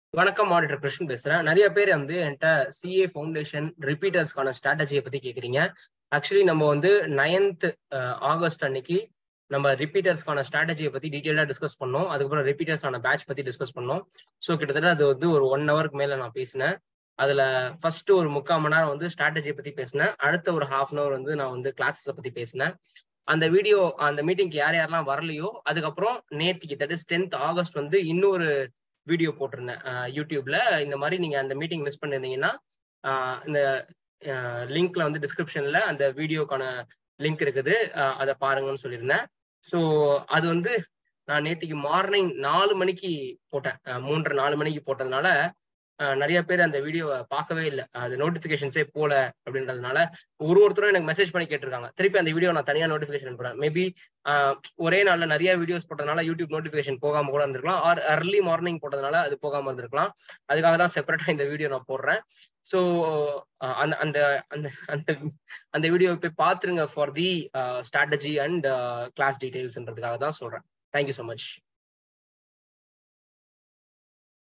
வணக்கம் ஆடிட்டர் கிருஷ்ணன் பேசுறேன் நிறைய பேர் வந்து என்கிட்ட சிஏ ஃபவுண்டேஷன் ரிப்பீட்டர்ஸ்க்கான ஸ்ட்ராட்டஜியை பத்தி கேக்குறீங்க ஆக்சுவலி நம்ம வந்து நைன்த் ஆகஸ்ட் அன்னைக்கு நம்ம ரிப்பீட்டர்ஸ்க்கான ஸ்ட்ராட்டஜியை பத்தி டீட்டெயிலா டிஸ்கஸ் பண்ணோம் அதுக்கப்புறம் ரிப்பீட்டர்ஸான பேட்ச் பத்தி டிஸ்கஸ் பண்ணோம் ஸோ கிட்டத்தட்ட அது வந்து ஒரு ஒன் ஹவருக்கு மேல நான் பேசினேன் அதுல ஃபர்ஸ்ட் ஒரு முக்கால் மணி நேரம் வந்து ஸ்ட்ராட்டஜியை பத்தி பேசினேன் அடுத்த ஒரு ஹாஃப் அன் அவர் வந்து நான் வந்து கிளாஸஸை பத்தி பேசினேன் அந்த வீடியோ அந்த மீட்டிங்க்கு யார் யாரெல்லாம் வரலையோ அதுக்கப்புறம் நேத்திக்கு தட் இஸ் டென்த் ஆகஸ்ட் வந்து இன்னொரு வீடியோ போட்டிருந்தேன் யூடியூப்ல இந்த மாதிரி நீங்க அந்த மீட்டிங் மிஸ் பண்ணிருந்தீங்கன்னா இந்த லிங்க்ல வந்து டிஸ்கிரிப்ஷன்ல அந்த வீடியோக்கான லிங்க் இருக்குது அதை பாருங்கன்னு சொல்லியிருந்தேன் ஸோ அது வந்து நான் நேத்திக்கு மார்னிங் நாலு மணிக்கு போட்டேன் மூன்றரை நாலு மணிக்கு போட்டதுனால நிறைய பேர் அந்த வீடியோவை பார்க்கவே இல்லை அது நோட்டிஃபிகேஷன்ஸே போல அப்படின்றதுனால ஒரு ஒருத்தரும் எனக்கு மெசேஜ் பண்ணி கேட்டிருக்காங்க திருப்பி அந்த வீடியோ நான் தனியாக நோட்டிஃபிகேஷன் அனுப்புறேன் மேபி ஒரே நாளில் நிறைய வீடியோஸ் போட்டதுனால யூடியூப் நோட்டிஃபிகேஷன் போகாம கூட இருந்திருக்கலாம் ஆர் அர்லி மார்னிங் போட்டதுனால அது போகாம இருந்திருக்கலாம் அதுக்காக தான் செப்பரேட்டாக இந்த வீடியோ நான் போடுறேன் ஸோ அந்த அந்த அந்த அந்த அந்த வீடியோ போய் பார்த்துருங்க for the strategy and class டீடைல்ஸ்ன்றதுக்காக தான் சொல்றேன் தேங்க்யூ ஸோ மச்